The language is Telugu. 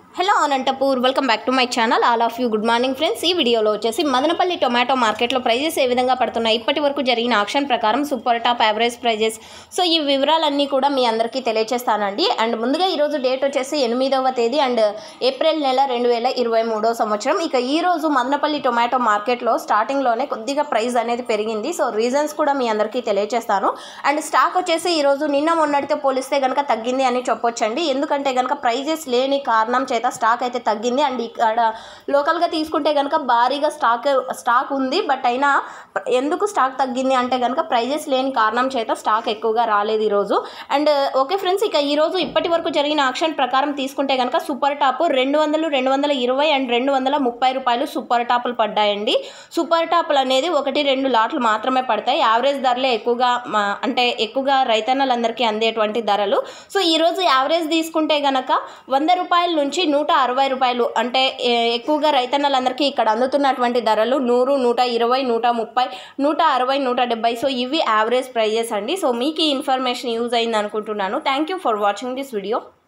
hello Anantapur welcome back to my channel all of you good morning friends ఈ వీడియోలో వచ్చేసి మదనపల్లి టొమాటో మార్కెట్లో ప్రైజెస్ ఏ విధంగా పడుతున్నాయి ఇప్పటి వరకు జరిగిన ఆక్షన్ ప్రకారం super top average prices so ఈ వివరాలన్నీ కూడా మీ అందరికీ తెలియజేస్తానండి అండ్ ముందుగా ఈరోజు డేట్ వచ్చేసి ఎనిమిదవ తేదీ అండ్ ఏప్రిల్ నెల రెండు వేల ఇరవై మూడో సంవత్సరం ఇక ఈ రోజు మదనపల్లి టొమాటో మార్కెట్లో స్టార్టింగ్లోనే కొద్దిగా ప్రైస్ అనేది పెరిగింది సో రీజన్స్ కూడా మీ అందరికీ తెలియజేస్తాను అండ్ స్టాక్ వచ్చేసి ఈరోజు నిన్న మొన్నటితో పోలిస్తే కనుక తగ్గింది అని చెప్పొచ్చండి ఎందుకంటే కనుక ప్రైజెస్ లేని కారణం చేత స్టాక్ అయితే తగ్గింది అండ్ ఇక్కడ లోకల్గా తీసుకుంటే కనుక భారీగా స్టాక్ స్టాక్ ఉంది బట్ అయినా ఎందుకు స్టాక్ తగ్గింది అంటే కనుక ప్రైజెస్ లేని కారణం చేత స్టాక్ ఎక్కువగా రాలేదు ఈరోజు అండ్ ఓకే ఫ్రెండ్స్ ఇక ఈరోజు ఇప్పటి వరకు జరిగిన ఆక్షన్ ప్రకారం తీసుకుంటే కనుక సూపర్ టాప్ రెండు వందలు రెండు వందల ఇరవై అండ్ రెండు వందల ముప్పై రూపాయలు సూపర్ టాపులు పడ్డాయండి సూపర్ టాపులు అనేది ఒకటి రెండు లాట్లు మాత్రమే పడతాయి యావరేజ్ ధరలే ఎక్కువగా మా- అంటే ఎక్కువగా రైతన్నలందరికీ అందేటువంటి ధరలు సో ఈరోజు యావరేజ్ తీసుకుంటే గనక వంద రూపాయల నుంచి నూట అరవై రూపాయలు అంటే ఏ- ఎక్కువగా రైతన్నలందరికీ ఇక్కడ అందుతున్నటువంటి ధరలు నూరు నూట ఇరవై నూట ముప్పై నూట అరవై నూట డెబ్బై సో ఇవి యావరేజ్ ప్రైజెస్ అండి సో మీకు ఈ ఇన్ఫర్మేషన్ యూజ్ అయింది అనుకుంటున్నాను thank you for watching this video